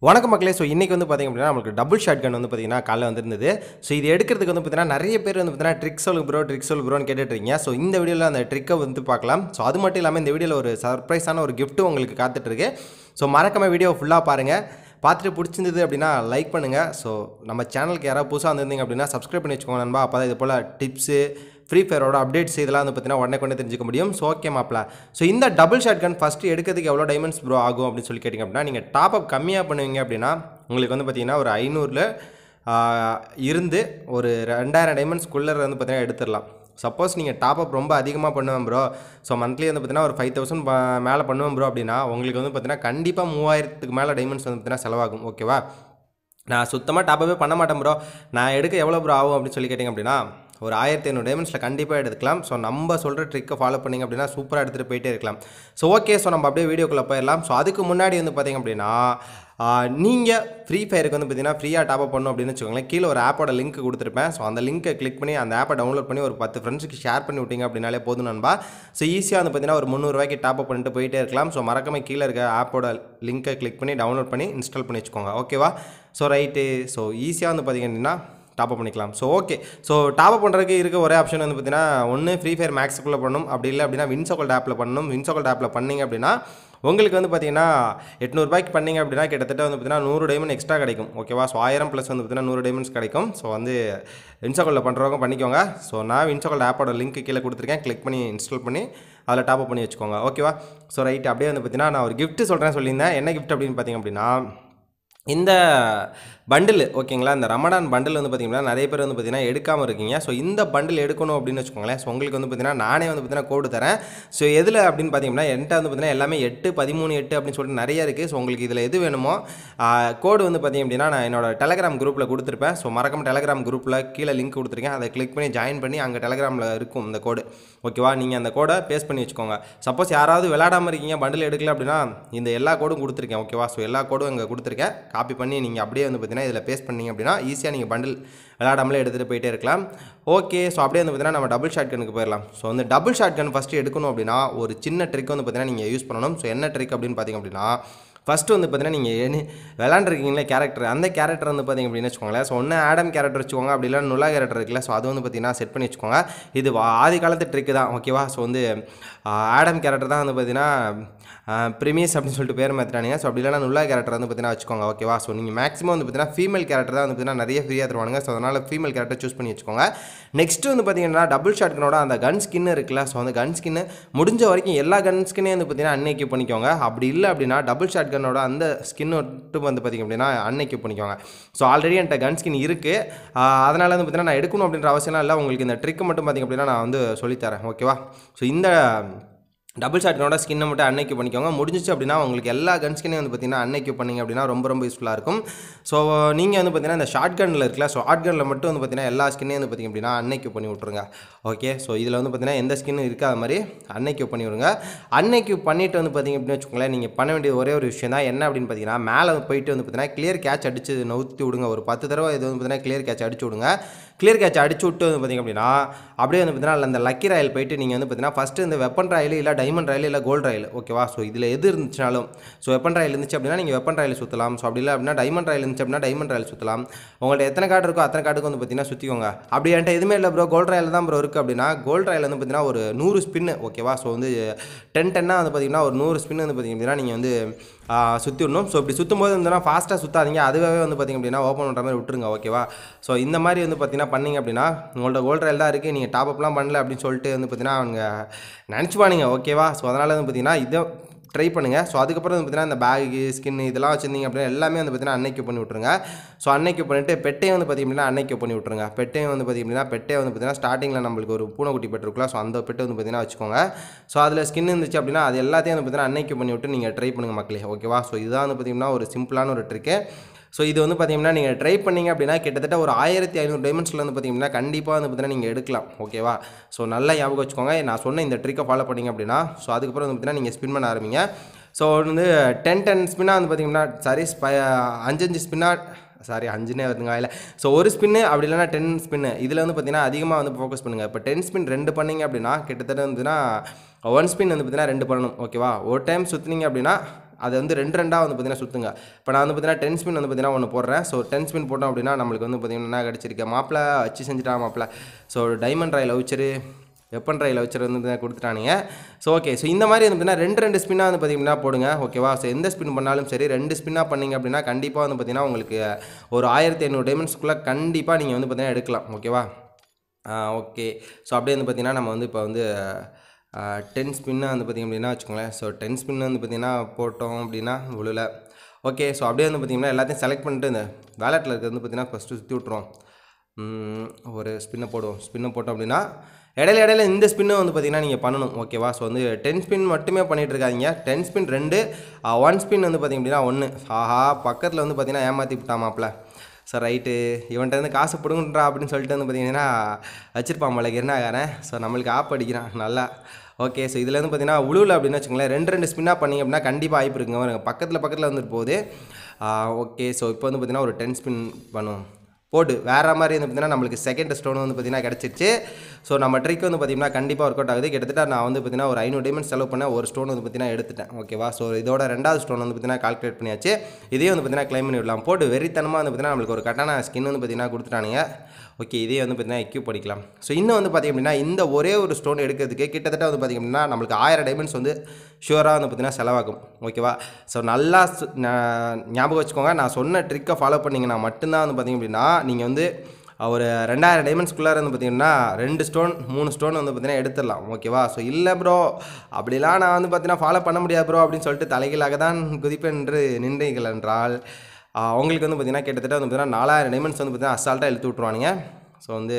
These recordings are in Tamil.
வணக்கம் மக்களே ஸோ இன்றைக்கி வந்து பார்த்திங்க அப்படின்னா நம்மளுக்கு டபுள் ஷாட் கன் வந்து பார்த்திங்கன்னா காலைல வந்திருந்தது ஸோ இது எடுக்கிறதுக்கு வந்து பார்த்தீங்கன்னா நிறைய பேர் வந்து பார்த்தீங்கன்னா ட்ரிக் சொல்லு ப்ரோ ட்ரிக் சொல்லு ப்ரோன்னு கேட்டுட்ருக்கீங்க ஸோ இந்த வீடியோவில் அந்த ட்ரிக்கை வந்து பார்க்கலாம் ஸோ அது மட்டும் இல்லாமல் இந்த வீடியோவில் ஒரு சர்ப்ரைஸான ஒரு கிஃப்ட்டும் உங்களுக்கு காத்துட்ருக்கு ஸோ மறக்காம வீடியோ ஃபுல்லாக பாருங்கள் பார்த்துட்டு பிடிச்சிருந்தது அப்படின்னா லைக் பண்ணுங்கள் ஸோ நம்ம சேனலுக்கு யாராவது புதுசாக வந்திருந்தீங்க அப்படின்னா சப்ஸ்கிரைப் பண்ணி வச்சுக்கோங்க நண்பா அப்போ தான் இது போல் டிப்ஸு ஃப்ரீ ஃபயரோட அப்டேட்ஸ் இதெல்லாம் வந்து பார்த்தீங்கன்னா உடனே கொண்டே தெரிஞ்சுக்க முடியும் ஸோ ஓகே மாப்ள ஸோ இந்த டபுள் ஷாட் கன் ஃபஸ்ட்டு எடுக்கிறதுக்கு எவ்வளோ டைமண்ட்ஸ் ப்ரோ ஆகும் அப்படின்னு சொல்லி கேட்டிங்க அப்படின்னா நீங்கள் டாப் அப் கம்மியாக பண்ணுவீங்க அப்படின்னா உங்களுக்கு வந்து பார்த்தீங்கன்னா ஒரு ஐநூறில் இருந்து ஒரு ரெண்டாயிரம் டைமண்ட்ஸ்குள்ளே வந்து பார்த்தீங்கன்னா எடுத்துடலாம் சப்போஸ் நீங்கள் டாப் அப் ரொம்ப அதிகமாக பண்ணுவேன் ப்ரோ ஸோ மந்த்லி வந்து பார்த்தீங்கன்னா ஒரு ஃபைவ் தௌசண்ட் மேலே பண்ணுவேன் ப்ரோ அப்படின்னா உங்களுக்கு வந்து பார்த்தீங்கன்னா கண்டிப்பாக மூவாயிரத்துக்கு மேலே டைமண்ட்ஸ் வந்து பார்த்தீங்கன்னா செலவாகும் ஓகேவா நான் சுத்தமாக டாப்பவே பண்ண மாட்டேன் ப்ரோ நான் எடுக்க எவ்வளோ ப்ரோ ஆகும் அப்படின்னு சொல்லி கேட்டிங்க அப்படின்னா ஒரு ஆயிரத்தி ஐநூறு டைமண்ட்ஸில் கண்டிப்பாக எடுத்துக்கலாம் ஸோ நம்ம சொல்கிற ட்ரிக்கை ஃபாலோ பண்ணிங்க அப்படின்னா சூப்பராக எடுத்துகிட்டு போயிட்டே இருக்கலாம் ஸோ ஓகே ஸோ நம்ம அப்படியே வீடியோக்குள்ளே போயிடலாம் ஸோ அதுக்கு முன்னாடி வந்து பார்த்திங்க அப்படின்னா நீங்கள் ஃப்ரீ ஃபயருக்கு வந்து பார்த்தீங்கன்னா ஃப்ரீயாக டாப் அப் பண்ணணும் அப்படின்னு வச்சுக்கோங்களேன் கீழே ஒரு ஆப்போட லிங்க் கொடுத்துருப்பேன் ஸோ அந்த லிங்க்கை கிளிக் பண்ணி அந்த ஆப்பை டவுன்லோட் பண்ணி ஒரு பத்து ஃப்ரெண்ட்ஸுக்கு ஷேர் பண்ணி விட்டீங்க அப்படின்னாலே போதும் நண்பா ஸோ ஈஸியாக வந்து பார்த்தீங்கன்னா ஒரு முந்நூறுரூவாய்க்கு டாப் அப் பண்ணிட்டு போயிட்டே இருக்கலாம் ஸோ மறக்காம கீழே இருக்க ஆப்போட லிங்க்கை கிளிக் பண்ணி டவுன்லோட் பண்ணி இன்ஸ்டால் பண்ணி வச்சுக்கோங்க ஓகேவா ஸோ ரைட்டு ஸோ ஈஸியாக வந்து பார்த்தீங்கன்னா டாப் அப் பண்ணிக்கலாம் so okay so top up பண்ணுறதுக்கு இருக்க ஒரே ஆப்ஷன் வந்து பார்த்தீங்கன்னா ஒன்று ஃப்ரீ ஃபயர் மேக்ஸுக்குள்ளே பண்ணணும் அப்படி இல்லை அப்படின்னா வின்சோகோல்ட் ஆப்பில் பண்ணணும் வின்சோகோல்ட் ஆப்பில் பண்ணீங்க அப்படின்னா உங்களுக்கு வந்து பார்த்தீங்கன்னா எட்நூறுபாய்க்கு பண்ணீங்க அப்படின்னா கிட்டத்தட்ட வந்து பார்த்தீங்கன்னா நூறு டைமண்ட் எக்ஸ்ட்ரா கிடைக்கும் ஓகேவா ஸோ ஆயிரம் ப்ளஸ் வந்து பார்த்தீங்கன்னா நூறு டைமண்ட்ஸ் கிடைக்கும் ஸோ வந்து வின்சோகோல்டில் பண்ணுறவங்க பண்ணிக்கோங்க ஸோ நான் வின்சோகோல்ட் ஆப்போட லிங்க் கீழே கொடுத்துருக்கேன் கிளிக் பண்ணி இன்ஸ்டால் பண்ணி அதில் டாப் அப் பண்ணி வச்சுக்கோங்க ஓகேவா ஸோ ரைட் அப்படியே வந்து பார்த்தீங்கன்னா நான் ஒரு கிஃப்ட் சொல்கிறேன் சொல்லியிருந்தேன் என்ன கிஃப்ட் அப்படின்னு பார்த்தீங்க அப்படின்னா இந்த பண்டில் ஓகேங்களா இந்த ரமடான் பண்டில் வந்து பார்த்திங்கன்னா நிறைய பேர் வந்து பார்த்திங்கன்னா எடுக்காமல் இருக்கீங்க ஸோ இந்த பண்டில் எடுக்கணும் அப்படின்னு வச்சுக்கோங்களேன் ஸோ உங்களுக்கு வந்து பார்த்திங்கன்னா நானே வந்து பார்த்திங்கன்னா கோடு தரேன் ஸோ எதில் அப்படின்னு பார்த்தீங்கன்னா என்கிட்ட வந்து பார்த்திங்கன்னா எல்லாமே எட்டு பதிமூணு எட்டு அப்படின்னு சொல்லிட்டு நிறைய இருக்குது ஸோ உங்களுக்கு இதில் எது வேணுமோ கோடு வந்து பார்த்திங்க அப்படின்னா நான் என்னோட டெலகிராம் குரூப்பில் கொடுத்துருப்பேன் ஸோ மறக்காம டெலகிராம் குரூப்பில் கீழே லிங்க் கொடுத்துருக்கேன் அதை கிளிக் பண்ணி ஜாயின் பண்ணி அங்கே டெலகிராமில் இருக்கும் இந்த கோடு ஓகேவா நீங்கள் அந்த கோடை பேஸ்ட் பண்ணி வச்சுக்கோங்க சப்போஸ் யாராவது விளையாடாமல் இருக்கீங்க பண்டில் எடுக்கல அப்படின்னா இந்த எல்லா கோடும் கொடுத்துருக்கேன் ஓகேவா ஸோ எல்லா கோடும் இங்கே கொடுத்துருக்கேன் காப்பி பண்ணி நீங்கள் அப்படியே வந்து பார்த்தீங்கன்னா இதில் பேஸ்ட் பண்ணீங்க அப்படின்னா ஈஸியாக நீங்கள் பண்டில் விளையாடாமலே எடுத்துகிட்டு போயிட்டே இருக்கலாம் ஓகே ஸோ அப்படியே வந்து பார்த்தீங்கன்னா நம்ம டபுள் ஷாட் கனுக்கு போயிடலாம் ஸோ வந்து டபுள் ஷாட் கன் ஃபஸ்ட்டு எடுக்கணும் அப்படின்னா ஒரு சின்ன ட்ரிக் வந்து பார்த்தீங்கன்னா நீங்கள் யூஸ் பண்ணணும் ஸோ என்ன ட்ரிக் அப்படின்னு பார்த்தீங்க அப்படின்னா ஃபஸ்ட்டு வந்து பார்த்தீங்கன்னா நீங்கள் என்ன விளாண்டுருக்கீங்களே கேரக்டர் அந்த கேரக்டர் வந்து பார்த்தீங்க அப்படின்னு வச்சுக்கோங்களேன் ஸோ ஒன்று ஆடம் கேரக்டர் வச்சுக்கோங்க அப்படி இல்லை நுல்லா கேரக்டர் இருக்குல்ல ஸோ அது வந்து பார்த்தீங்கன்னா செட் பண்ணி வச்சுக்கோங்க இது ஆதி காலத்து ட்ரிக்கு தான் ஓகேவா ஸோ வந்து ஆடம் கேரக்டர் தான் வந்து பார்த்தீங்கன்னா ப்ரிமியஸ் அப்படின்னு சொல்லிட்டு பேர் மாற்றிட்டானுங்க ஸோ அப்படி இல்லைனா நுல்லா கேரக்டர் வந்து பார்த்தீங்கன்னா வச்சுக்கோங்க ஓகேவா ஸோ நீங்கள் மேக்ஸிமம் வந்து பார்த்தீங்கன்னா ஃபீமேல் கேரக்டர் தான் வந்து பார்த்தீங்கன்னா நிறைய ஃப்ரீயாக தருவானுங்க ஸோ அதனால் ஃபீமேல் கேரக்டர் சூஸ் பண்ணி வச்சுக்கோங்க நெக்ஸ்ட் வந்து பார்த்தீங்கன்னா டபுள் ஷாட்கனோட அந்த கன் ஸ்கின் இருக்குல்ல ஸோ அந்த கன் ஸ்கின்னு முடிஞ்ச வரைக்கும் எல்லா கன் ஸ்கின்னே வந்து பார்த்தீங்கன்னா அன்னைக்கு பண்ணிக்கோங்க அப்படி இல்லை அப்படின்னா டபுள் ஷாட் கன்னோட அந்த ஸ்கின் மட்டும் வந்து பார்த்திங்க அப்படின்னா அன்னைக்கு பண்ணிக்கோங்க ஸோ ஆல்ரெடி என்கிட்ட கன் ஸ்கின் இருக்குது அதனால் வந்து பார்த்தீங்கன்னா நான் எடுக்கணும் அப்படின்ற அவசியம்லாம் இல்லை உங்களுக்கு இந்த ட்ரிக் மட்டும் பார்த்திங்க அப்படின்னா நான் வந்து சொல்லித்தரேன் ஓகேவா ஸோ இந்த டபுள் ஷாட்டினோட ஸ்கின்னை மட்டும் அன்னைக்கு பண்ணிக்கோங்க முடிஞ்சிச்சு அப்படின்னா உங்களுக்கு எல்லா கன் ஸ்கின்னையும் வந்து பார்த்தீங்கன்னா அன்னைக்கு பண்ணிங்க அப்படின்னா ரொம்ப ரொம்ப யூஸ்ஃபுல்லாக இருக்கும் ஸோ நீங்கள் வந்து பார்த்தீங்கன்னா இந்த ஷார்ட் கனில் இருக்குல்ல ஸோ ஷார்ட் கனில் மட்டும் வந்து பார்த்தீங்கன்னா எல்லா ஸ்கின்னையும் வந்து பார்த்திங்க அப்படின்னா அன்னைக்கு பண்ணி விட்ருங்க ஓகே ஸோ இதில் வந்து பார்த்தீங்கன்னா எந்த ஸ்கின்னும் இருக்காத மாதிரி அன்னைக்கு பண்ணி விடுங்க அன்னைக்கு பண்ணிவிட்டு வந்து பார்த்திங்க அப்படின்னு வச்சுக்கோங்களேன் நீங்கள் பண்ண வேண்டிய ஒரே ஒரு விஷயம் தான் என்ன அப்படின்னு பார்த்தீங்கன்னா மேலே போயிட்டு வந்து பார்த்தீங்கன்னா கிளியர் கேட்ச் அடிச்சு நவுத்தி விடுங்க ஒரு பத்து தடவை இது வந்து பார்த்தீங்கன்னா கிளியர் கேட்ச் அடிச்சு விடுங்க கிளியர் கேட்ச் அடிச்சு விட்டு வந்து பார்த்திங்க அப்படின்னா அப்படியே வந்து பார்த்தீங்கன்னா அந்த லக்கி ராயல் போயிட்டு நீங்கள் வந்து பார்த்தீங்கன்னா ஃபஸ்ட்டு இந்த வெப்பன் ராயல் இல்லை டைமண்ட் ராயல் இல்லை கோல்டு ராயல் ஓகேவா ஸோ இதில் எது இருந்துச்சுனாலும் ஸோ வெப்பன் ராயல் இருந்துச்சு அப்படின்னா நீங்கள் வெப்பன் ராயல் சுற்றலாம் ஸோ அப்படி இல்லை அப்படின்னா டைமண்ட் ராயல் இருந்துச்சு அப்படின்னா டைமண்ட் ராயல் சுற்றலாம் உங்கள்ட்ட எத்தனை கார்டு இருக்கோ அத்தனை கார்டுக்கு வந்து பார்த்தீங்கன்னா சுற்றிக்கோங்க அப்படி என்கிட்ட எதுவுமே இல்லை ப்ரோ கோல்டு ராயல் தான் ப்ரோ இருக்குது அப்படின்னா கோல்டு ராயல் வந்து பார்த்தீங்கன்னா ஒரு நூறு ஸ்பின்னு ஓகேவா ஸோ வந்து டென் டென்னாக வந்து பார்த்தீங்கன்னா ஒரு நூறு ஸ்பின் வந்து பார்த்திங்க அப்படின்னா நீங்கள் வந்து சுற்றி விடணும் ஸோ இப்படி சுற்றும் போது வந்து ஃபாஸ்ட்டாக சுற்றாதீங்க அதுவே வந்து பார்த்திங்க அப்படின்னா ஓப்பன் பண்ணுற மாதிரி விட்டுருங்க ஓகேவா ஸோ இந்த மாதிரி வந்து பார்த்தீங்கன்னா பண்ணிங்க அப்படின்னா உங்கள்ட்ட கோல்டு ரயில் தான் இருக்குது நீங்கள் டாப் அப்லாம் பண்ணல அப்படின்னு சொல்லிட்டு வந்து பார்த்தீங்கன்னா அவங்க நினச்சிப்பானுங்க ஓகேவா ஸோ அதனால் வந்து பார்த்தீங்கன்னா இதை ட்ரை பண்ணுங்கள் ஸோ அதுக்கப்புறம் வந்து பார்த்தீங்கன்னா இந்த பேகு ஸ்கின் இதெல்லாம் வச்சுருந்தீங்க அப்படின்னா எல்லாமே வந்து பார்த்தீங்கன்னா அன்னைக்கு பண்ணி விட்ருங்க ஸோ அன்னைக்கு பண்ணிவிட்டு பெட்டையும் வந்து பார்த்திங்க அப்படின்னா அன்னைக்கு பண்ணி விட்ருங்க பெட்டையும் வந்து பார்த்திங்க அப்படின்னா பெட்டை வந்து பார்த்தீங்கன்னா ஸ்டார்டிங்கில் நம்மளுக்கு ஒரு பூனைக்குட்டி பெட் இருக்கலாம் ஸோ அந்த பெட்டை வந்து பார்த்தீங்கன்னா வச்சுக்கோங்க ஸோ அதில் ஸ்கின் இருந்துச்சு அப்படின்னா அது எல்லாத்தையும் வந்து பார்த்தீங்கன்னா அன்னைக்கு பண்ணி விட்டு நீங்கள் ட்ரை பண்ணுங்கள் மக்களே ஓகேவா ஸோ இதுதான் வந்து பார்த்திங்கன்னா ஒரு சிம்பிளான ஒரு ட்ரிக்கு ஸோ இது வந்து பார்த்தீங்கன்னா நீங்கள் ட்ரை பண்ணிங்க அப்படின்னா கிட்டத்தட்ட ஒரு ஆயிரத்தி ஐநூறு டைமண்ட்ஸில் வந்து பார்த்தீங்கன்னா கண்டிப்பாக வந்து பார்த்தீங்கன்னா நீங்கள் எடுக்கலாம் ஓகேவா ஸோ நல்லா ஞாபகம் வச்சுக்கோங்க நான் சொன்ன இந்த ட்ரிக்கை ஃபாலோ பண்ணிங்க அப்படின்னா ஸோ அதுக்கப்புறம் வந்து பார்த்தீங்கன்னா நீங்கள் ஸ்பின் பண்ண ஆரம்பிங்க ஸோ வந்து டென் டென் ஸ்பின்னாக வந்து பார்த்தீங்கன்னா சாரி அஞ்சு அஞ்சு ஸ்பின்னாக சாரி அஞ்சுனே வருதுங்க இல்லை ஸோ ஒரு ஸ்பின்னு அப்படி இல்லைனா டென் ஸ்பின்னு இதில் வந்து பார்த்தீங்கன்னா அதிகமாக வந்து ஃபோக்கஸ் பண்ணுங்கள் இப்போ டென் ஸ்பின் ரெண்டு பண்ணீங்க அப்படின்னா கிட்டத்தட்ட வந்துன்னா ஒன் ஸ்பின் வந்து பார்த்தீங்கன்னா ரெண்டு பண்ணணும் ஓகேவா ஒரு டைம் சுற்றுனீங்க அப்படின்னா அதை வந்து ரெண்டு ரெண்டாக வந்து பார்த்தீங்கன்னா சுற்றுங்க இப்போ நான் வந்து பார்த்தீங்கன்னா டென் ஸ்பின் வந்து பார்த்தீங்கன்னா ஒன்று போடுறேன் ஸோ டென் ஸ்பின் போட்டோம் அப்படின்னா நம்மளுக்கு வந்து பார்த்தீங்கன்னா என்ன கிடச்சிருக்கு மாப்பிள வச்சு செஞ்சுட்டா மாப்பிள ஸோ டைமண்ட் ராயில் வச்சுரு வெப்பன் ராயில் வச்சுரு வந்து பார்த்தீங்கன்னா கொடுத்துட்டானுங்க ஸோ ஓகே ஸோ இந்த மாதிரி வந்து பார்த்தீங்கன்னா ரெண்டு ரெண்டு ஸ்பின்னாக வந்து பார்த்தீங்கன்னா போடுங்க ஓகேவா ஸோ எந்த ஸ்பின் பண்ணாலும் சரி ரெண்டு ஸ்பின்னாக பண்ணீங்க அப்படின்னா கண்டிப்பாக வந்து பார்த்தீங்கன்னா உங்களுக்கு ஒரு ஆயிரத்தி ஐநூறு டைமண்ட்ஸ்க்குள்ளே கண்டிப்பாக நீங்கள் வந்து பார்த்தீங்கன்னா எடுக்கலாம் ஓகேவா ஓகே ஸோ அப்படியே வந்து பார்த்தீங்கன்னா நம்ம வந்து இப்போ வந்து டென் ஸ்பின்னு வந்து பார்த்திங்க அப்படின்னா வச்சுக்கோங்களேன் ஸோ டென் ஸ்பின் வந்து பார்த்திங்கன்னா போட்டோம் அப்படின்னா உழுல ஓகே ஸோ அப்படியே வந்து பார்த்திங்கன்னா எல்லாத்தையும் செலக்ட் பண்ணிட்டு இந்த வேலெட்டில் இருக்கிறது வந்து பார்த்திங்கன்னா ஃபஸ்ட்டு சுற்றி விட்ருவோம் ம், ஒரு ஸ்பின்னை போடுவோம் ஸ்பின்னை போட்டோம் அப்படின்னா இடையில இடையில இந்த ஸ்பின்னை வந்து பார்த்திங்கன்னா நீங்கள் பண்ணணும் ஓகேவா ஸோ வந்து டென் ஸ்பின் மட்டுமே பண்ணிகிட்டு இருக்காதீங்க டென் ஸ்பின் ரெண்டு ஒன் ஸ்பின் வந்து பார்த்திங்க அப்படின்னா ஒன்று ஆஹா பக்கத்தில் வந்து பார்த்திங்கன்னா ஏமாற்றி விட்டாமாப்ல சார் ரைட்டு இவன்கிட்ட இருந்து காசு பிடுங்குன்றா அப்படின்னு சொல்லிட்டு வந்து பார்த்தீங்கன்னா வச்சிருப்பான் போல கிருணாகாரன் ஸோ நம்மளுக்கு ஆப் அடிக்கிறான் நல்லா ஓகே ஸோ இதில் வந்து பார்த்தீங்கன்னா உழுவில் அப்படின்னு வச்சுக்கோங்களேன் ரெண்டு ரெண்டு ஸ்பின்னாக பண்ணிங்க அப்படின்னா கண்டிப்பாக வாய்ப்பு இருக்குங்க பாருங்க பக்கத்தில் பக்கத்தில் வந்துட்டு போகுது ஓகே ஸோ இப்போ வந்து பார்த்தீங்கன்னா ஒரு டென் ஸ்பின் பண்ணுவோம் போட்டு வேறு மாதிரி வந்து பார்த்தீங்கன்னா நம்மளுக்கு செகண்ட் ஸ்டோன் வந்து பார்த்தீங்கன்னா கிடச்சிருச்சு ஸோ நம்ம ட்ரிக் வந்து பார்த்தீங்கன்னா கண்டிப்பாக ஒர்க் அவுட் ஆகுது கிட்டத்தட்ட நான் வந்து பார்த்தீங்கன்னா ஒரு ஐநூறு டைமண்ட் செலவு பண்ண ஒரு ஸ்டோன் வந்து பார்த்தீங்கன்னா எடுத்துட்டேன் ஓகேவா ஸோ இதோட ரெண்டாவது ஸ்டோன் வந்து பார்த்தீங்கன்னா கால்குலேட் பண்ணியாச்சு இதே வந்து பார்த்தீங்கன்னா க்ளைம் பண்ணி விடலாம் போட்டு வெறித்தனமாக வந்து பார்த்தீங்கன்னா நம்மளுக்கு ஒரு கட்டான ஸ்கின் வந்து பார்த்தீங்கன்னா கொடுத்துட்டானுங்க ஓகே இதே வந்து பார்த்தீங்கன்னா எக்யூப் படிக்கலாம் ஸோ இன்னும் வந்து பார்த்திங்க அப்படின்னா இந்த ஒரே ஒரு ஸ்டோன் எடுக்கிறதுக்கு கிட்டத்தட்ட வந்து பார்த்திங்க அப்படின்னா நம்மளுக்கு ஆயிரம் டைமண்ட்ஸ் வந்து ஷுவராக வந்து பார்த்தீங்கன்னா செலவாகும் ஓகேவா ஸோ நல்லா சு- நா- ஞாபகம் வச்சுக்கோங்க நான் சொன்ன ட்ரிக்கை ஃபாலோ பண்ணிங்கன்னா மட்டும்தான் வந்து பார்த்திங்க அப்படின்னா நீங்கள் வந்து ஒரு ரெண்டாயிரம் டைமண்ட்ஸ்குள்ளார வந்து பார்த்தீங்கன்னா ரெண்டு ஸ்டோன் மூணு ஸ்டோன் வந்து பார்த்தீங்கன்னா எடுத்துடலாம் ஓகேவா ஸோ இல்லை ப்ரோ அப்படிலாம் நான் வந்து பார்த்தீங்கன்னா ஃபாலோ பண்ண முடியாது ப்ரோ அப்படின்னு சொல்லிட்டு தலைகீழாக தான் குதிப்பேன் என்று நின்றீர்கள் என்றால் ஆஹ், உங்களுக்கு வந்து பார்த்தீங்கன்னா கிட்டத்தட்ட வந்து பார்த்தீங்கன்னா நாலாயிரம் டைமண்ட்ஸ் வந்து பார்த்தீங்கன்னா அசால்ட்டாக இழுத்து விட்ருவானுங்க ஸோ வந்து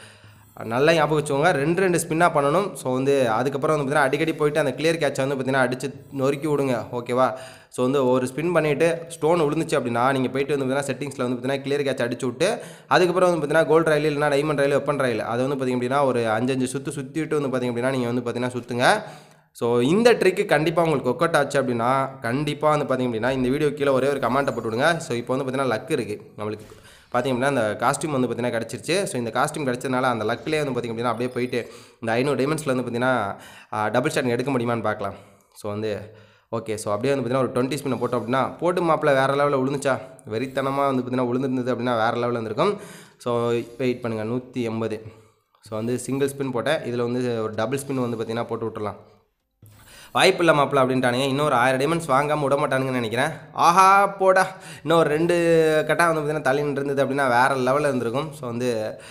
நல்லா ஞாபகம் வச்சுக்கோங்க ரெண்டு ரெண்டு ஸ்பின்னாக பண்ணணும் ஸோ வந்து அதுக்கப்புறம் வந்து பார்த்தீங்கன்னா அடிக்கடி போயிட்டு அந்த கிளியர் கேட்சை வந்து பார்த்தீங்கன்னா அடித்து நொறுக்கி விடுங்க ஓகேவா ஸோ வந்து ஒரு ஸ்பின் பண்ணிவிட்டு ஸ்டோன் விழுந்துச்சு அப்படின்னா நீங்கள் போயிட்டு வந்து பார்த்தீங்கன்னா செட்டிங்ஸில் வந்து பார்த்தீங்கன்னா கிளியர் கேட்ச் அடிச்சு விட்டு அதுக்கப்புறம் வந்து பார்த்தீங்கன்னா கோல்டு ரயில் இல்லைனா டைமண்ட் ரயில் வெப்பன் ரயில் அது வந்து பார்த்திங்க அப்படின்னா ஒரு அஞ்சஞ்சு சுற்று சுற்றிட்டு வந்து பார்த்திங்க அப்படின்னா நீங்கள் வந்து பார்த்தீங்கன்னா சுற்றுங்க ஸோ இந்த ட்ரிக்கு கண்டிப்பாக உங்களுக்கு ஒர்க் அவுட் ஆச்சு அப்படின்னா கண்டிப்பாக வந்து பார்த்திங்க அப்படின்னா இந்த வீடியோ கீழே ஒரே ஒரு கமெண்ட்டை போட்டு விடுங்க ஸோ இப்போ வந்து பார்த்தீங்கன்னா லக் இருக்குது நம்மளுக்கு பார்த்திங்க அப்படின்னா அந்த காஸ்டியூம் வந்து பார்த்தீங்கன்னா கிடச்சிருச்சு ஸோ இந்த காஸ்டியூம் கிடச்சதுனால அந்த லக்லேயே வந்து பார்த்திங்க அப்படின்னா அப்படியே போயிட்டு இந்த ஐநூறு டைமண்ட்ஸில் வந்து பார்த்தீங்கன்னா டபுள் ஷாட் எடுக்க முடியுமான்னு பார்க்கலாம் ஸோ வந்து ஓகே ஸோ அப்படியே வந்து பார்த்தீங்கன்னா ஒரு டுவெண்ட்டி ஸ்பின்னை போட்டோம் அப்படின்னா போட்டு மாப்பிள்ள வேறு லெவலில் விழுந்துச்சா வெறித்தனமாக வந்து பார்த்தீங்கன்னா விழுந்துருந்தது அப்படின்னா வேறு லெவலில் இருந்திருக்கும் ஸோ வெயிட் பண்ணுங்கள் நூற்றி எண்பது ஸோ வந்து சிங்கிள் ஸ்பின் போட்டேன் இதில் வந்து ஒரு டபுள் ஸ்பின் வந்து பார்த்தீங்கன்னா போட்டு விட்டுறலாம் வாய்ப்பு இல்லை மாப்பிள்ள அப்படின்ட்டானுங்க இன்னும் ஒரு ஆயிரம் டைமண்ட்ஸ் வாங்காமல் விட மாட்டானுங்கன்னு நினைக்கிறேன் ஆஹா போடா இன்னும் ஒரு ரெண்டு கட்டா வந்து பார்த்தீங்கன்னா தள்ளி இருந்தது அப்படின்னா வேறு லெவலில் இருந்திருக்கும் ஸோ வந்து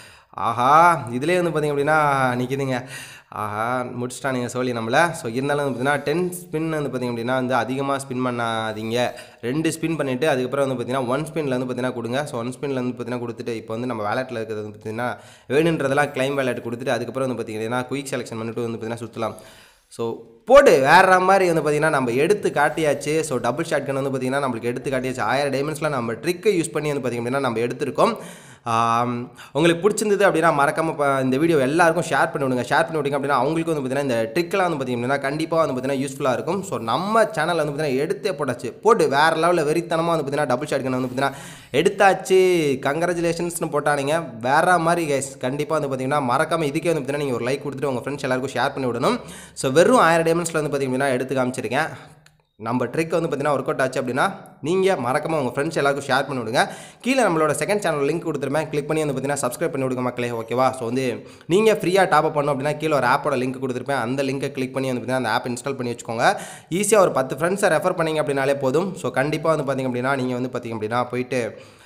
ஆஹா இதுலேயே வந்து பார்த்திங்க அப்படின்னா நிற்கிதுங்க ஆஹா முடிச்சிட்டானுங்க சோழி நம்மளை ஸோ இருந்தாலும் வந்து பார்த்தீங்கன்னா டென் ஸ்பின் வந்து பார்த்திங்க அப்படின்னா வந்து அதிகமாக ஸ்பின் பண்ணாதீங்க ரெண்டு ஸ்பின் பண்ணிவிட்டு அதுக்கப்புறம் வந்து பார்த்தீங்கன்னா ஒன் ஸ்பின்ல வந்து பார்த்தீங்கன்னா கொடுங்க ஸோ ஒன் ஸ்பின்ல வந்து பார்த்தீங்கன்னா கொடுத்துட்டு இப்போ வந்து நம்ம வேலெட்டில் இருக்கிறது வந்து பார்த்தீங்கன்னா வேணுன்றதெல்லாம் கிளைம் வேலெட் கொடுத்துட்டு அதுக்கப்புறம் வந்து பார்த்தீங்கன்னா குயிக் செலெக்ஷன் பண்ணிட்டு வந்து பார்த்தீங்கன்னா சுற்றலாம் ஸோ போடு வேற மாதிரி வந்து பார்த்தீங்கன்னா நம்ம எடுத்து காட்டியாச்சு ஸோ டபுள் ஷாட் கன் வந்து பார்த்தீங்கன்னா நம்மளுக்கு எடுத்து காட்டியாச்சு ஆயிரம் டைமண்ட்ஸில் நம்ம ட்ரிக்கை யூஸ் பண்ணி வந்து பார்த்திங்க அப்படின்னா நம்ம எடுத்திருக்கோம் ஆம், உங்களுக்கு பிடிச்சிருந்தது அப்படின்னா மறக்காமல் ப- இந்த வீடியோ எல்லாருக்கும் ஷேர் பண்ணி விடுங்க ஷேர் பண்ணி விடுங்க அப்படின்னா அவங்களுக்கு வந்து பார்த்தீங்கன்னா இந்த ட்ரிக்கெலாம் வந்து பார்த்திங்க அப்படின்னா கண்டிப்பாக வந்து பார்த்தீங்கன்னா யூஸ்ஃபுல்லாக இருக்கும் ஸோ நம்ம சேனல் வந்து பார்த்தீங்கன்னா எடுத்தே போட்டாச்சு போட்டு வேறு லெவலில் வெறித்தனமாக வந்து பார்த்தீங்கன்னா டபுள் ஷாட் கன் வந்து பார்த்தீங்கன்னா எடுத்தாச்சு கங்க்ராச்சுலேஷன்ஸ்னு போட்டானுங்க வேற மாதிரி கைஸ் கண்டிப்பாக வந்து பார்த்தீங்கன்னா மறக்காமல் இதுக்கே வந்து பார்த்தீங்கன்னா நீங்கள் ஒரு லைக் கொடுத்துட்டு உங்கள் ஃப்ரெண்ட்ஸ் எல்லாருக்கும் ஷேர் பண்ணி விடணும் ஸோ வெறும் ஆயிரம் டைமண்ட்ஸில் வந்து பார்த்தீங்கன்னா எடுத்து காமிச்சிருக்கேன் நம்ம ட்ரிக் வந்து பார்த்தீங்கன்னா ஒர்க் அவுட் ஆச்சு அப்படின்னா நீங்கள் மறக்காம உங்கள் ஃப்ரெண்ட்ஸ் எல்லாருக்கும் ஷேர் பண்ணி விடுங்க கீழே நம்மளோட செகண்ட் சேனல் லிங்க் கொடுத்துருப்பேன் கிளிக் பண்ணி வந்து பார்த்தீங்கன்னா சப்ஸ்கிரைப் பண்ணி விடுங்க மக்களே ஓகேவா ஸோ வந்து நீங்கள் ஃப்ரீயாக டாப் அப் பண்ணணும் அப்படின்னா கீழே ஒரு ஆப்போட லிங்க் கொடுத்துருப்பேன் அந்த லிங்கை கிளிக் பண்ணி வந்து பார்த்தீங்கன்னா அந்த ஆப் இன்ஸ்டால் பண்ணி வச்சுக்கோங்க ஈஸியாக ஒரு பத்து ஃப்ரெண்ட்ஸை ரெஃபர் பண்ணீங்க அப்படின்னாலே போதும் ஸோ கண்டிப்பாக வந்து பார்த்தீங்க அப்படின்னா நீங்கள் வந்து பார்த்தீங்க அப்படின்னா போயிட்டு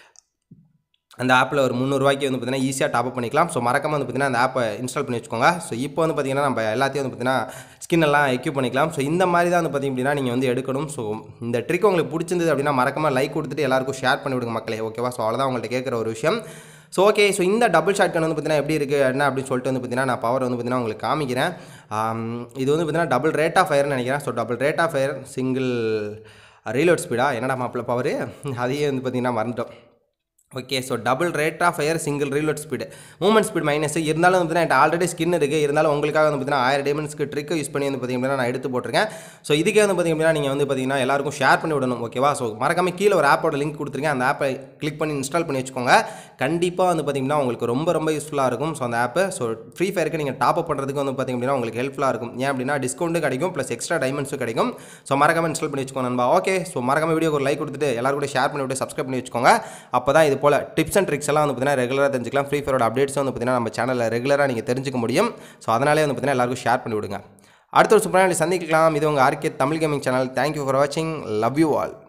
அந்த ஆப்பில் ஒரு முந்நூறுவாய்க்கு வந்து பார்த்தீங்கன்னா ஈஸியாக டாப் பண்ணிக்கலாம் ஸோ மறக்காம வந்து பார்த்தீங்கன்னா அந்த ஆப்பை இன்ஸ்டால் பண்ணி வச்சுக்கோங்க ஸோ இப்போ வந்து பார்த்தீங்கன்னா நம்ம எல்லாத்தையும் வந்து பார்த்தீங்கன்னா ஸ்கின் எல்லாம் எக்யூப் பண்ணிக்கலாம் ஸோ இந்த மாதிரி தான் வந்து பார்த்தீங்க அப்படின்னா நீங்கள் வந்து எடுக்கணும் ஸோ இந்த ட்ரிக் உங்களுக்கு பிடிச்சிருந்தது அப்படின்னா மறக்காம லைக் கொடுத்துட்டு எல்லாருக்கும் ஷேர் பண்ணி விடுங்க மக்களே ஓகேவா ஸோ அவ்வளோதான் உங்கள்கிட்ட கேட்குற ஒரு விஷயம் ஸோ ஓகே ஸோ இந்த டபுள் ஷாட் கன் வந்து பார்த்தீங்கன்னா எப்படி இருக்குது என்ன அப்படின்னு சொல்லிட்டு வந்து பார்த்தீங்கன்னா நான் பவர் வந்து பார்த்தீங்கன்னா உங்களுக்கு காமிக்கிறேன் ஆம், இது வந்து பார்த்தீங்கன்னா டபுள் ரேட் ஆஃப் ஃபயர்னு நினைக்கிறேன் so double rate of fire single reload ஸ்பீடா என்னடா மாப்பிள்ள பவர் அதையே வந்து பார்த்தீங்கன்னா மறந்துட்டோம் okay so double rate of fire single reload speed movement speed minus இருந்தாலும் வந்து பார்த்தீங்கன்னா ஆல்ரெடி ஸ்கின் இருக்குது இருந்தாலும் உங்களுக்காக வந்து பார்த்தீங்கன்னா ஆயிரம் டைமண்ட்ஸ்க்கு ட்ரிக் யூஸ் பண்ணி வந்து பார்த்தீங்கன்னா நான் எடுத்து போட்டிருக்கேன் ஸோ இதுக்கே வந்து பார்த்தீங்கன்னா நீங்கள் வந்து பார்த்தீங்கன்னா எல்லாருக்கும் ஷேர் பண்ணி விடணும் ஓகேவா ஸோ மறக்காம கீழே ஒரு ஆப்போட லிங்க் கொடுத்துருக்கேன் அந்த ஆப்பை கிளிக் பண்ணி இன்ஸ்டால் பண்ணி வச்சுக்கோங்க கண்டிப்பாக வந்து பார்த்தீங்கன்னா உங்களுக்கு ரொம்ப ரொம்ப யூஸ்ஃபுல்லாக இருக்கும் ஸோ அந்த ஆப்பை ஸோ ஃப்ரீ ஃபயருக்கு நீங்கள் டாப் அப் பண்ணுறதுக்கு வந்து பார்த்தீங்க அப்படின்னா உங்களுக்கு ஹெல்ப்ஃபுல்லாக இருக்கும் ஏன் அப்படின்னா டிஸ்கவுண்ட்டும் கிடைக்கும் ப்ளஸ் எக்ஸ்ட்ரா டைமண்ட்ஸும் கிடைக்கும் ஸோ மறக்காம இன்ஸ்டால் பண்ணி வச்சுக்கோங்க நண்பா ஓகே ஸோ மறக்காம வீடியோக்கு ஒரு லைக் கொடுத்துட்டு எல்லாரும் கூட ஷேர் பண்ணி விட்டு சப்ஸ்கிரைப் பண்ணி வச்சுக்கோங்க அப்போ தான் இது போல் டிப்ஸ் அண்ட் ட்ரிக்ஸ் எல்லாம் வந்து பார்த்தீங்கன்னா ரெகுலராக தெரிஞ்சுக்கலாம் ஃப்ரீ ஃபயரோட அப்டேட்ஸ் வந்து பார்த்தீங்கன்னா நம்ம சேனலில் ரெகுலராக நீங்கள் தெரிஞ்சுக்க முடியும் ஸோ அதனாலே வந்து பார்த்தீங்கன்னா எல்லாருக்கும் ஷேர் பண்ணி விடுங்க அடுத்த ஒரு சூப்பரான சந்திக்கலாம் இது உங்கள் RK Tamil gaming channel thank you for வாட்சிங் லவ் யூ ஆல்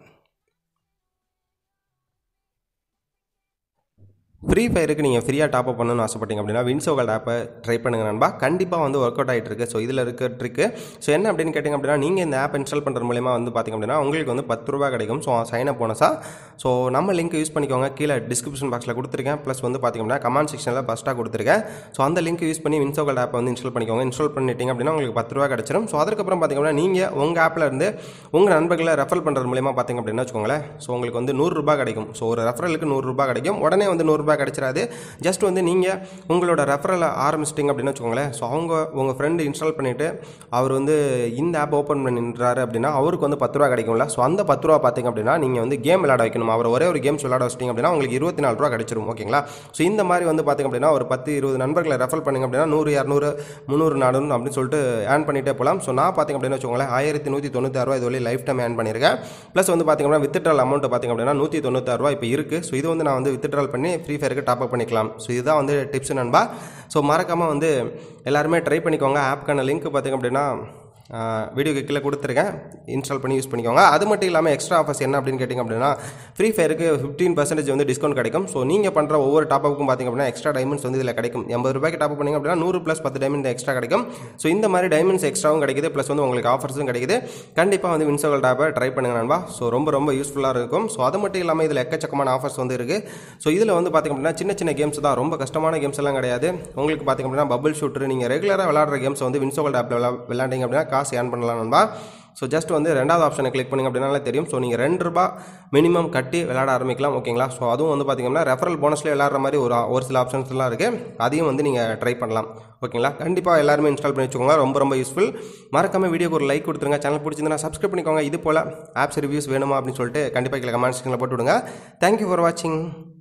ஃப்ரீ ஃபயருக்கு நீங்கள் ஃப்ரீயாக டாப் அப் பண்ணணும்னு ஆசைப்பட்டீங்க அப்படின்னா வின்சோகல் ஆப்பை ட்ரை பண்ணுங்க நண்பா கண்டிப்பாக வந்து ஒர்க் அவுட் ஆகிட்டு இருக்கு ஸோ இதில் இருக்க ட்ரிக்கு ஸோ என்ன அப்படின்னு கேட்டிங்க அப்படின்னா நீங்கள் இந்த ஆப் இன்ஸ்டால் பண்ணுறது மூலியமாக வந்து பார்த்திங்க அப்படின்னா உங்களுக்கு வந்து பத்து ரூபா கிடைக்கும் ஸோ சைன் அப் போனஸா ஸோ நம்ம லிங்க் யூஸ் பண்ணிக்கோங்க கீழே டிஸ்கிரிப்ஷன் பாக்ஸில் கொடுத்துருக்கேன் ப்ளஸ் வந்து பார்த்திங்க அப்படின்னா கமெண்ட் செக்ஷனில் ஃபஸ்ட்டாக கொடுத்துருக்கேன் ஸோ அந்த லிங்க் யூஸ் பண்ணி வின்சோகல் ஆப்பை வந்து இன்ஸ்டால் பண்ணிக்கோங்க இன்ஸ்டால் பண்ணிட்டீங்க அப்படின்னா உங்களுக்கு பத்து ரூபா கிடச்சிரும் ஸோ அதுக்கப்புறம் பார்த்திங்க அப்படின்னா நீங்கள் உங்கள் ஆப்பில் இருந்து உங்கள் நண்பர்களை ரெஃபர் பண்ணுறது மூலியமாக பார்த்திங்க அப்படின்னா வச்சுக்கோங்களேன் ஸோ உங்களுக்கு வந்து நூறுரூபா கிடைக்கும் ஸோ ஒரு ரெஃபரலுக்கு நூறுரூபா கிடைக்கும் உடனே வந்து நூறுரூபா கிடைச்சிடாது ஜஸ்ட் வந்து நீங்கள் உங்களோட ரெஃபரலை ஆரம்பிச்சிட்டிங்க அப்படின்னு வச்சுக்கோங்களேன் ஸோ அவங்க உங்கள் ஃப்ரெண்டு இன்ஸ்டால் பண்ணிவிட்டு அவர் வந்து இந்த ஆப் ஓப்பன் பண்ணின்றாரு அப்படின்னா அவருக்கு வந்து பத்து ரூபா கிடைக்கும்ல ஸோ அந்த பத்து ரூபா பார்த்தீங்க அப்படின்னா நீங்கள் வந்து கேம் விளையாட வைக்கணும் அவர் ஒரே ஒரு கேம்ஸ் விளையாட வச்சிட்டிங்க அப்படின்னா உங்களுக்கு இருபத்தி நாலு ரூபா கிடைச்சிரும் ஓகேங்களா ஸோ இந்த மாதிரி வந்து பார்த்திங்க அப்படின்னா ஒரு பத்து இருபது நண்பர்களை ரெஃபர் பண்ணிங்க அப்படின்னா நூறு இரநூறு முந்நூறு நானூறு அப்படின்னு சொல்லிட்டு ஏர்ன் பண்ணிட்டே போகலாம் ஸோ நான் பார்த்திங்க அப்படின்னு வச்சுக்கோங்களேன் ஆயிரத்தி நூற்றி தொண்ணூத்தாறு ரூபா இது வரை லைஃப் டைம் ஏர்ன் பண்ணியிருக்கேன் ப்ளஸ் வந்து பார்த்திங்க அப்படின்னா வித்ட்ரால் அமௌண்ட் பார்த்திங்க அப்படின்னா நூற்றி தொண்ணூத்தாறு ரூபா இப்போ இருக்குது ஸோ இது வந்து நான் வந்து வித்ட்ரால் பண்ணி ஃப்ரீ ஃபயருக்கு டாப் அப் பண்ணிக்கலாம் ஸோ இதுதான் வந்து டிப்ஸ் நண்பா ஸோ மறக்காமல் வந்து எல்லாருமே ட்ரை பண்ணிக்கோங்க ஆப்க்கான லிங்க் பார்த்திங்க அப்படின்னா வீடியோக்கு கீழே கொடுத்துருக்கேன் இன்ஸ்டால் பண்ணி யூஸ் பண்ணிக்கோங்க அது மட்டும் இல்லாமல் எக்ஸ்ட்ரா ஆஃபர்ஸ் என்ன அப்படின்னு கேட்டிங்க அப்படின்னா ஃப்ரீ ஃபயருக்கு ஃபிஃப்டீன் பர்சன்டேஜ் வந்து டிஸ்கவுண்ட் கிடைக்கும் ஸோ நீங்கள் பண்ணுற ஒவ்வொரு டாப்புக்கும் பார்த்திங்க அப்படின்னா எக்ஸ்ட்ரா டைமண்ட்ஸ் வந்து இதில் கிடைக்கும் எண்பது ரூபாய்க்கு டாப் பண்ணிங்க அப்படின்னா நூறு ப்ளஸ் பத்து டைமண்ட் எக்ஸ்ட்ரா கிடைக்கும் ஸோ இந்த மாதிரி டைமண்ட்ஸ் எக்ஸ்ட்ராவும் கிடைக்குது ப்ளஸ் வந்து உங்களுக்கு ஆஃபர்ஸும் கிடைக்குது கண்டிப்பாக வந்து வின்சோகல் டாப்பை ட்ரை பண்ணுங்க நண்பா ஸோ ரொம்ப ரொம்ப யூஸ்ஃபுல்லாக இருக்கும் ஸோ அது மட்டும் இல்லாமல் இதில் எக்கச்சக்கமான ஆஃபர்ஸ் வந்து இருக்குது ஸோ இதில் வந்து பார்த்திங்க அப்படின்னா சின்ன சின்ன கேம்ஸ் தான் ரொம்ப கஷ்டமான கேம்ஸ் எல்லாம் கிடையாது உங்களுக்கு பார்த்திங்க அப்படின்னா பபிள் ஷூட்டர் நீங்கள் ரெகுலராக விளாட்ற கேம்ஸ் வந்து வின்சோகல் டாப்பில் விளாண்டிங்க அப்படின்னா காசு ஏர்ன் பண்ணலாம் நண்பா ஸோ ஜஸ்ட் வந்து ரெண்டாவது ஆப்ஷனை கிளிக் பண்ணிங்க அப்படின்னாலே தெரியும் ஸோ நீங்கள் ரெண்டு ரூபா மினிமம் கட்டி விளையாட ஆரம்பிக்கலாம் ஓகேங்களா ஸோ அதுவும் வந்து பார்த்திங்கன்னா ரெஃபரல் போனஸ்லேயே விளையாடுற மாதிரி ஒரு ஒரு சில ஆப்ஷன்ஸ்லாம் இருக்குது அதையும் வந்து நீங்கள் ட்ரை பண்ணலாம் ஓகேங்களா கண்டிப்பாக எல்லாருமே இன்ஸ்டால் பண்ணி வச்சுக்கோங்க ரொம்ப ரொம்ப யூஸ்ஃபுல் மறக்காம வீடியோக்கு ஒரு லைக் கொடுத்துருங்க சேனல் பிடிச்சிருந்தா சப்ஸ்கிரைப் பண்ணிக்கோங்க இது போல் ஆப்ஸ் ரிவ்யூஸ் வேணுமா அப்படின்னு சொல்லிட்டு கண்டிப்பாக கீழே கமெண்ட் செக்ஷனில் போட்டு விடுங்க தேங்க்யூ ஃபார் வாட்சிங்